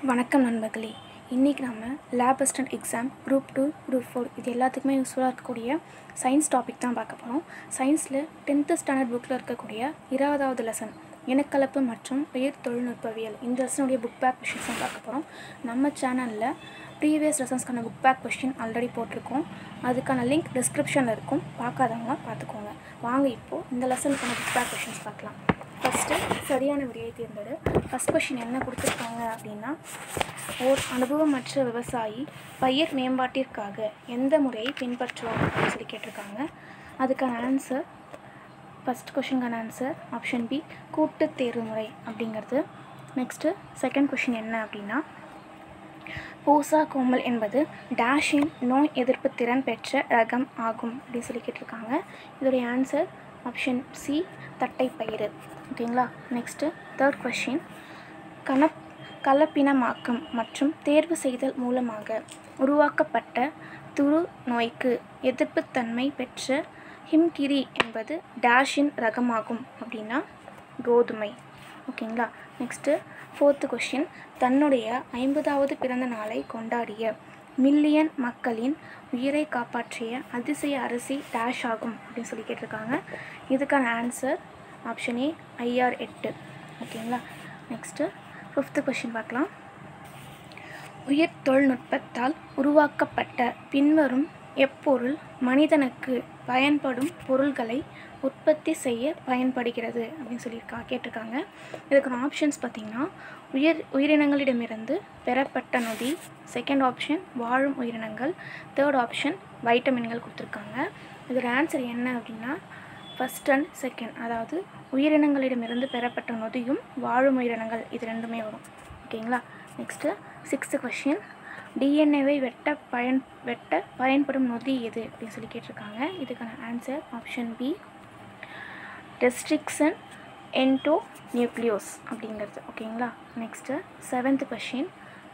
வணக்கம் நண்பர்களே இன்றைக்கி நம்ம lab assistant exam group two group four இது எல்லாத்துக்குமே யூஸ்ஃபுல்லாக இருக்கக்கூடிய சயின்ஸ் டாபிக் தான் பார்க்க போகிறோம் சயின்ஸில் டென்த்து ஸ்டாண்டர்ட் புக்கில் இருக்கக்கூடிய இருபதாவது லெசன் இனக்கலப்பு மற்றும் உயர் தொழில்நுட்பவியல் இந்த லெசனுடைய புக் பேக் கொஷின்ஸ் தான் பார்க்க போகிறோம் நம்ம சேனலில் ப்ரீவியஸ் லெசன்ஸ்க்கான புக் பேக் கொஷின் ஆல்ரெடி போட்டிருக்கோம் அதுக்கான லிங்க் டிஸ்கிரிப்ஷனில் இருக்கும் பார்க்காதவங்க பார்த்துக்கோங்க வாங்க இப்போது இந்த லெசனுக்கான புக் பேக் கொஷின்ஸ் பார்க்கலாம் ஃபஸ்ட்டு சரியான விடையை தேர்ந்தெடு ஃபஸ்ட் கொஷின் என்ன கொடுத்துருக்காங்க அப்படின்னா ஓர் அனுபவமற்ற விவசாயி பயிர் மேம்பாட்டிற்காக எந்த முறையை பின்பற்றுவார் அப்படின்னு சொல்லி கேட்டிருக்காங்க அதுக்கான ஆன்சர் ஃபஸ்ட் கொஷினுக்கான ஆன்சர் ஆப்ஷன் பி கூட்டு தேர்வு முறை அப்படிங்கிறது நெக்ஸ்ட்டு செகண்ட் கொஷின் என்ன அப்படின்னா பூசா கோமல் என்பது டேஷின் நோய் எதிர்ப்பு திறன் பெற்ற ரகம் ஆகும் அப்படின்னு சொல்லி கேட்டிருக்காங்க இதோடைய ஆன்சர் ஆப்ஷன் சி தட்டைப்பயிறு ஓகேங்களா நெக்ஸ்ட்டு தேர்ட் கொஷின் கணப் கலப்பினமாக்கம் மற்றும் தேர்வு செய்தல் மூலமாக உருவாக்கப்பட்ட துரு நோய்க்கு எதிர்ப்புத்தன்மை பெற்ற ஹிம்கிரி என்பது டேஷின் ரகமாகும் அப்படின்னா கோதுமை ஓகேங்களா நெக்ஸ்ட்டு ஃபோர்த்து கொஷின் தன்னுடைய ஐம்பதாவது பிறந்த நாளை கொண்டாடிய மில்லியன் மக்களின் உயிரை காப்பாற்றிய அதிசய அரசி டேஷ் ஆகும் அப்படின்னு சொல்லி கேட்டிருக்காங்க இதுக்கான ஆன்சர் ஆப்ஷன் ஏ ஐஆர் எட்டு ஓகேங்களா நெக்ஸ்ட்டு ஃபிஃப்த்து கொஷின் பார்க்கலாம் உயிர் தொழில்நுட்பத்தால் உருவாக்கப்பட்ட பின்வரும் எப்பொருள் மனிதனுக்கு பயன்படும் பொருள்களை உற்பத்தி செய்ய பயன்படுகிறது அப்படின்னு சொல்லியிருக்கா கேட்டிருக்காங்க இதுக்கான ஆப்ஷன்ஸ் பார்த்திங்கன்னா உயிர் உயிரினங்களிடமிருந்து பெறப்பட்ட நொதி செகண்ட் ஆப்ஷன் வாழும் உயிரினங்கள் தேர்ட் ஆப்ஷன் வைட்டமின்கள் கொடுத்துருக்காங்க இதோட ஆன்சர் என்ன அப்படின்னா ஃபஸ்ட் அண்ட் செகண்ட் அதாவது உயிரினங்களிடமிருந்து பெறப்பட்ட நொதியும் வாழும் உயிரினங்கள் இது ரெண்டுமே வரும் ஓகேங்களா நெக்ஸ்ட்டு சிக்ஸ்த்து கொஷின் டிஎன்ஏவை வெட்ட பயன் வெட்ட பயன்படும் நொதி எது அப்படின்னு சொல்லி கேட்டிருக்காங்க இதுக்கான answer option B restriction endonuclease அப்படிங்கிறது ஓகேங்களா நெக்ஸ்ட்டு செவன்த் கொஷின்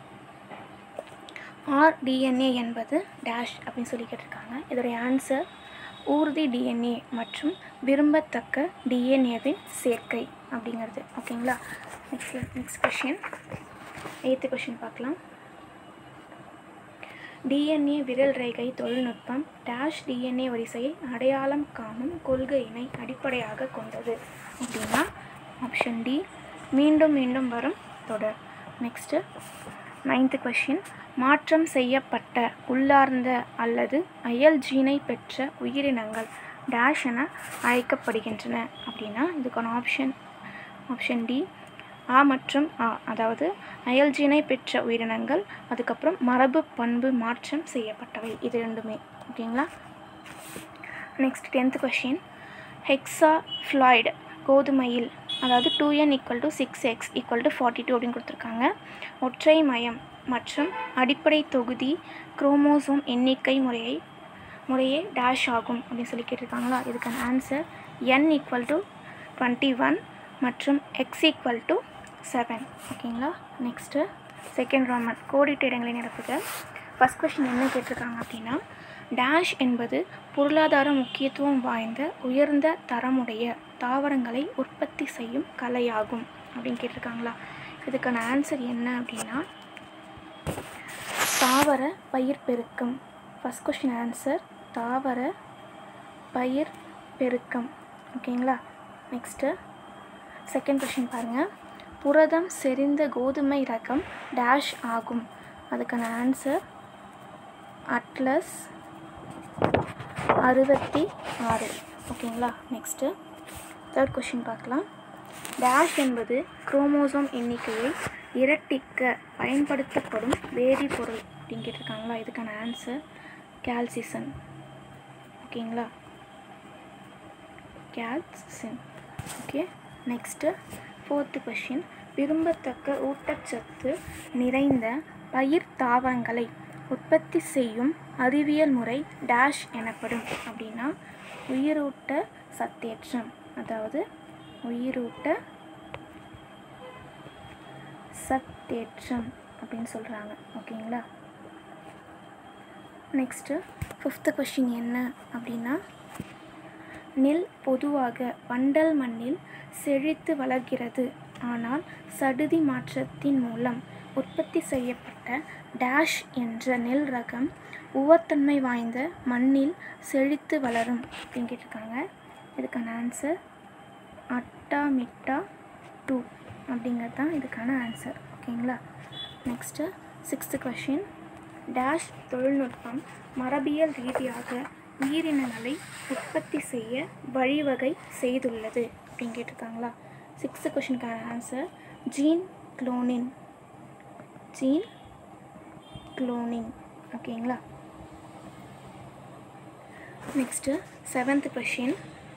ஆர்டிஎன்ஏ என்பது டேஷ் அப்படின்னு சொல்லி கேட்டிருக்காங்க இதோடைய ஆன்சர் ஊர்தி டிஎன்ஏ மற்றும் விரும்பத்தக்க டிஎன்ஏவின் சேர்க்கை அப்படிங்கிறது ஓகேங்களா next next question eighth question பார்க்கலாம் டிஎன்ஏ விரல் ரேகை தொழில்நுட்பம் டேஷ் டிஎன்ஏ வரிசையை அடையாளம் காணும் கொள்கையினை அடிப்படையாக கொண்டது அப்படின்னா ஆப்ஷன் டி மீண்டும் மீண்டும் வரும் தொடர் நெக்ஸ்ட்டு நைன்த்து கொஷின் மாற்றம் செய்யப்பட்ட உள்ளார்ந்த அல்லது அயல் ஜீனை பெற்ற உயிரினங்கள் டேஷ் என அழைக்கப்படுகின்றன அப்படின்னா இதுக்கான ஆப்ஷன் ஆப்ஷன் டி ஆ மற்றும் ஆ அதாவது அயல் ஜீனை பெற்ற உயிரினங்கள் அதுக்கப்புறம் மரபு பண்பு மாற்றம் செய்யப்பட்டவை இது ரெண்டுமே ஓகேங்களா next tenth question hexaploid கோதுமையில் அதாவது two N equal to six X equal to forty two அப்படின்னு கொடுத்துருக்காங்க ஒற்றை மயம் மற்றும் அடிப்படை தொகுதி குரோமோசோம் எண்ணிக்கை முறையை முறையே டேஷ் ஆகும் அப்படின்னு சொல்லி கேட்டிருக்காங்களா இதுக்கான answer N equal to twenty one மற்றும் எக்ஸ் ஈக்குவல் டு செவன் ஓகேங்களா நெக்ஸ்ட்டு செகண்ட் ரோமன் கோடிட்ட இடங்களை நிரப்புக ஃபஸ்ட் கொஷின் என்ன கேட்டிருக்காங்க அப்படின்னா டேஷ் என்பது பொருளாதார முக்கியத்துவம் வாய்ந்த உயர்ந்த தரமுடைய தாவரங்களை உற்பத்தி செய்யும் கலையாகும் அப்படின்னு கேட்டிருக்காங்களா இதுக்கான ஆன்சர் என்ன அப்படின்னா தாவர பயிர் பெருக்கம் ஃபஸ்ட் கொஷின் ஆன்சர் தாவர பயிர் பெருக்கம் ஓகேங்களா நெக்ஸ்ட்டு செகண்ட் கொஷின் பாருங்கள் புரதம் செறிந்த கோதுமை ரகம் டேஷ் ஆகும் அதுக்கான ஆன்சர் அட்லஸ் அறுபத்தி ஆறு ஓகேங்களா நெக்ஸ்ட்டு தேர்ட் கொஷின் பார்க்கலாம் டேஷ் என்பது குரோமோசோம் எண்ணிக்கையை இரட்டிக்க பயன்படுத்தப்படும் வேதிப்பொருள் அப்படின்னு கேட்டிருக்காங்களா இதுக்கான ஆன்சர் கால்சிசன் ஓகேங்களா colchicine okay next fourth question விரும்பத்தக்க ஊட்டச்சத்து நிறைந்த பயிர் தாவரங்களை உற்பத்தி செய்யும் அறிவியல் முறை டேஷ் எனப்படும் அப்படின்னா உயிரூட்ட சத்தேற்றம் அதாவது உயிரூட்ட சத்தேற்றம் அப்படின்னு சொல்கிறாங்க ஓகேங்களா நெக்ஸ்ட்டு ஃபிஃப்த்து கொஷின் என்ன அப்படின்னா நெல் பொதுவாக வண்டல் மண்ணில் செழித்து வளர்கிறது ஆனால் சடுதி மாற்றத்தின் மூலம் உற்பத்தி செய்யப்பட்ட டேஷ் என்ற நெல் ரகம் உவர்த்தன்மை வாய்ந்த மண்ணில் செழித்து வளரும் அப்படின்னு கேட்டிருக்காங்க இதுக்கான ஆன்சர் அட்டாமிட்டா டூ அப்படிங்கிறது தான் இதுக்கான ஆன்சர் ஓகேங்களா நெக்ஸ்ட்டு சிக்ஸ்த்து கொஷின் டேஷ் தொழில்நுட்பம் மரபியல் ரீதியாக உயிரினங்களை உற்பத்தி செய்ய வழிவகை செய்துள்ளது அப்படின்னு கேட்டிருக்காங்களா சிக்ஸ்த்து கொஷினுக்கான ஆன்சர் ஜீன் குளோனின் ஜீன் குளோனிங் ஓகேங்களா next seventh question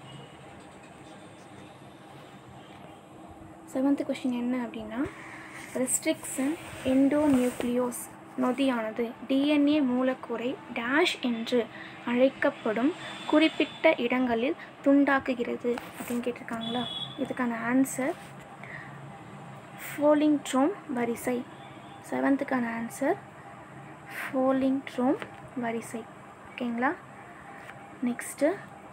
seventh question என்ன அப்படின்னா ரெஸ்ட்ரிக்ஷன் எண்டோநியூக்ளியோஸ் நொதியானது டிஎன்ஏ மூலக்கூறை டேஷ் என்று அழைக்கப்படும் குறிப்பிட்ட இடங்களில் துண்டாக்குகிறது அப்படின்னு கேட்டிருக்காங்களா இதுக்கான ஆன்சர் ஃபோலிங்ட்ரோம் வரிசை செவன்த்துக்கான ஆன்சர் ஃபோலிங்ட்ரோம் வரிசை ஓகேங்களா நெக்ஸ்ட்டு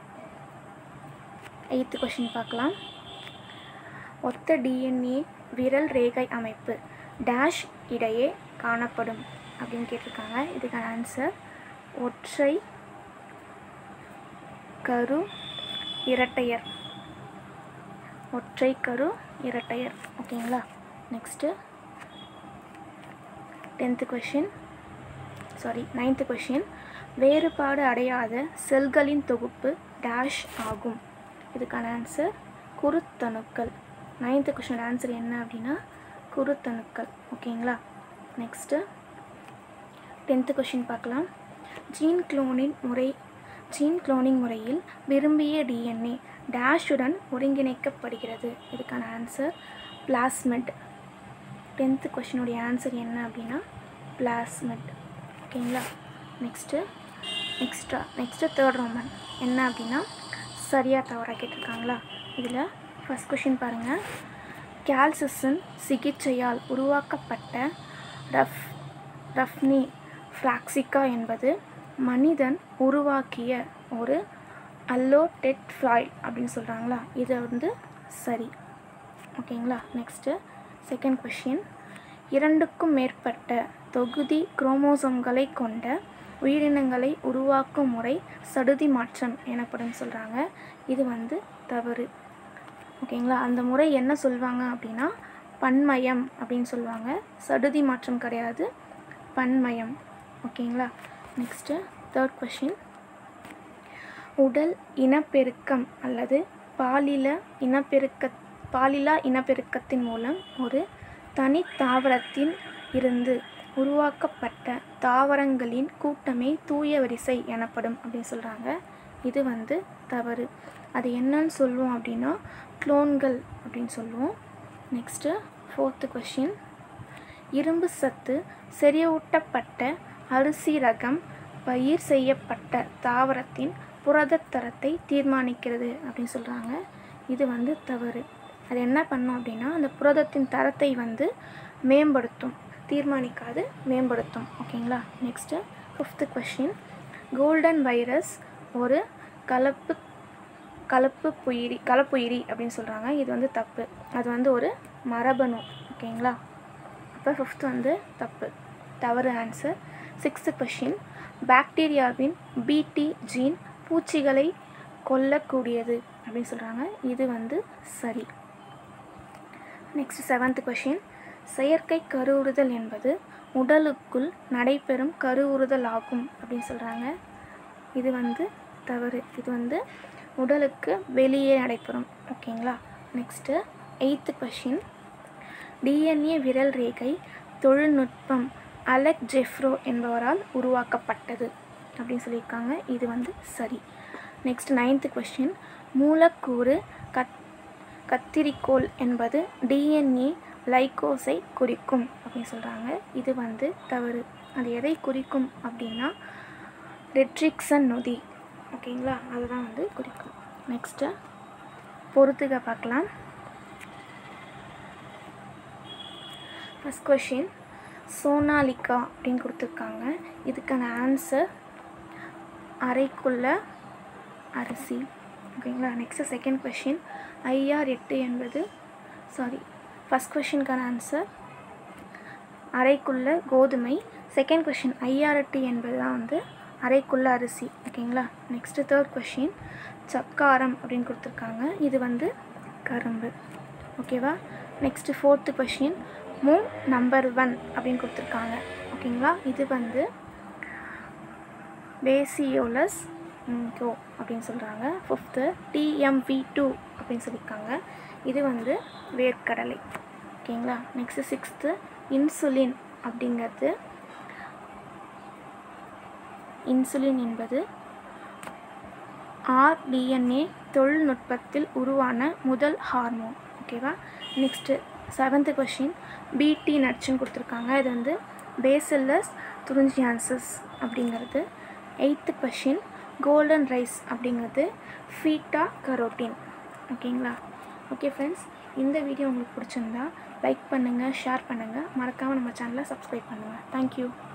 எயித்து கொஷின் பார்க்கலாம் ஒத்த டிஎன்ஏ விரல் ரேகை அமைப்பு டேஷ் இடையே காணப்படும் அப்படின்னு கேட்டிருக்காங்க இதுக்கான ஆன்சர் ஒற்றை கரு இரட்டையர் ஒற்றை கரு இரட்டையர் ஓகேங்களா next tenth question sorry ninth question வேறுபாடு அடையாத செல்களின் தொகுப்பு டேஷ் ஆகும் இதுக்கான ஆன்சர் குருத்தணுக்கள் நைன்த்து கொஷின் ஆன்சர் என்ன அப்படின்னா குருத்தணுக்கள் ஓகேங்களா நெக்ஸ்ட்டு டென்த்து கொஷின் பார்க்கலாம் ஜீன் குளோனின் முறை ஜீன் குளோனிங் முறையில் விரும்பிய டிஎன்ஏ டேஷுடன் ஒருங்கிணைக்கப்படுகிறது இதுக்கான ஆன்சர் பிளாஸ்மெட் டென்த்து கொஷினுடைய ஆன்சர் என்ன அப்படின்னா பிளாஸ்மெட் ஓகேங்களா நெக்ஸ்ட்டு நெக்ஸ்ட்ரா நெக்ஸ்ட்டு தேர்ட் ரோமன் என்ன அப்படின்னா சரியாக தவறாக கேட்டிருக்காங்களா இதில் ஃபஸ்ட் கொஷின் பாருங்கள் கேல்சிசன் சிகிச்சையால் உருவாக்கப்பட்ட ரஃப் ரஃப்னி ஃப்ளாக்சிகா என்பது மனிதன் உருவாக்கிய ஒரு அல்லோடெட்ஃப்ளாய்ட் அப்படின்னு சொல்கிறாங்களா இது வந்து சரி ஓகேங்களா நெக்ஸ்ட்டு செகண்ட் கொஷின் இரண்டுக்கும் மேற்பட்ட தொகுதி குரோமோசோம்களை கொண்ட உயிரினங்களை உருவாக்கும் முறை சடுதி மாற்றம் எனப்படும் சொல்கிறாங்க இது வந்து தவறு ஓகேங்களா அந்த முறை என்ன சொல்லுவாங்க அப்படின்னா பன்மயம் அப்படின்னு சொல்லுவாங்க சடுதி மாற்றம் கிடையாது பன்மயம் ஓகேங்களா நெக்ஸ்ட்டு தேர்ட் கொஷின் உடல் இனப்பெருக்கம் அல்லது பாலில இனப்பெருக்க பாலிலா இனப்பெருக்கத்தின் மூலம் ஒரு தனி தாவரத்தில் இருந்து உருவாக்கப்பட்ட தாவரங்களின் கூட்டமே தூய வரிசை எனப்படும் அப்படின்னு சொல்கிறாங்க இது வந்து தவறு அது என்னன்னு சொல்லுவோம் அப்படின்னா குளோன்கள் அப்படின்னு சொல்லுவோம் நெக்ஸ்ட்டு ஃபோர்த்து கொஷின் இரும்பு சத்து செறிவூட்டப்பட்ட அரிசி ரகம் பயிர் செய்யப்பட்ட தாவரத்தின் புரதத்தரத்தை தீர்மானிக்கிறது அப்படின்னு சொல்கிறாங்க இது வந்து தவறு அது என்ன பண்ணும் அப்படின்னா அந்த புரதத்தின் தரத்தை வந்து மேம்படுத்தும் தீர்மானிக்காது மேம்படுத்தும் ஓகேங்களா next fifth question golden virus ஒரு கலப்பு கலப்பு புயிரி கலப்புயிரி அப்படின்னு சொல்கிறாங்க இது வந்து தப்பு அது வந்து ஒரு மரபணு ஓகேங்களா அப்போ ஃபிஃப்த் வந்து தப்பு தவறு ஆன்சர் சிக்ஸ்த்து கொஷின் பாக்டீரியாவின் பிடி ஜீன் பூச்சிகளை கொல்லக்கூடியது அப்படின்னு சொல்கிறாங்க இது வந்து சரி நெக்ஸ்ட் செவன்த் கொஷின் செயற்கை கருவுறுதல் என்பது உடலுக்குள் நடைபெறும் கருவுறுதல் ஆகும் அப்படின்னு சொல்கிறாங்க இது வந்து தவறு இது வந்து உடலுக்கு வெளியே நடைபெறும் ஓகேங்களா நெக்ஸ்ட்டு எயித்து கொஷின் டிஎன்ஏ விரல் ரேகை தொழில்நுட்பம் அலெக் ஜெஃப்ரோ என்பவரால் உருவாக்கப்பட்டது அப்படின்னு சொல்லியிருக்காங்க இது வந்து சரி நெக்ஸ்ட் நைன்த்து கொஷின் மூலக்கூறு கத் கத்திரிக்கோல் என்பது டிஎன்ஏ லைகோஸை குறிக்கும் அப்படின்னு சொல்கிறாங்க இது வந்து தவறு அது எதை குறிக்கும் அப்படின்னா ரெட்ரிக்சன் நொதி ஓகேங்களா அதுதான் வந்து குறிக்கும் நெக்ஸ்ட்டு பொறுத்துக பார்க்கலாம் ஃபஸ்ட் கொஷின் சோனாலிகா அப்படின்னு கொடுத்துருக்காங்க இதுக்கான ஆன்சர் அறைக்குள்ள அரிசி ஓகேங்களா நெக்ஸ்ட்டு செகண்ட் கொஷின் ஐஆர் எட்டு என்பது சாரி ஃபஸ்ட் கொஷினுக்கான ஆன்சர் அரைக்குள்ள கோதுமை செகண்ட் கொஷின் ஐஆர்டி என்பது தான் வந்து அரைக்குள்ள அரிசி ஓகேங்களா நெக்ஸ்ட்டு தேர்ட் கொஷின் சக்காரம் அப்படின்னு கொடுத்துருக்காங்க இது வந்து கரும்பு ஓகேவா நெக்ஸ்ட்டு ஃபோர்த்து கொஷின் மூ நம்பர் ஒன் அப்படின்னு கொடுத்துருக்காங்க ஓகேங்களா இது வந்து பேசியோலஸ் கோ அப்படின்னு சொல்கிறாங்க ஃபிஃப்த்து டிஎம்வி டூ அப்படின்னு சொல்லியிருக்காங்க இது வந்து வேர்க்கடலை ஓகேங்களா நெக்ஸ்ட்டு சிக்ஸ்த்து இன்சுலின் அப்படிங்கிறது இன்சுலின் என்பது ஆர்டிஎன்ஏ தொழில்நுட்பத்தில் உருவான முதல் ஹார்மோன் ஓகேவா நெக்ஸ்ட்டு செவன்த்து கொஷின் பிடி நட்ஸ்ன்னு கொடுத்துருக்காங்க இது வந்து பேசில்லஸ் துரிஞ்சியான்சஸ் அப்படிங்கிறது எயித்து கொஷின் கோல்டன் ரைஸ் அப்படிங்கிறது ஃபீட்டா கரோட்டின் ஓகேங்களா ஓகே ஃப்ரெண்ட்ஸ் இந்த வீடியோ உங்களுக்கு பிடிச்சிருந்தா லைக் பண்ணுங்கள் ஷேர் பண்ணுங்கள் மறக்காமல் நம்ம சேனலை சப்ஸ்கிரைப் பண்ணுங்கள் தேங்க்யூ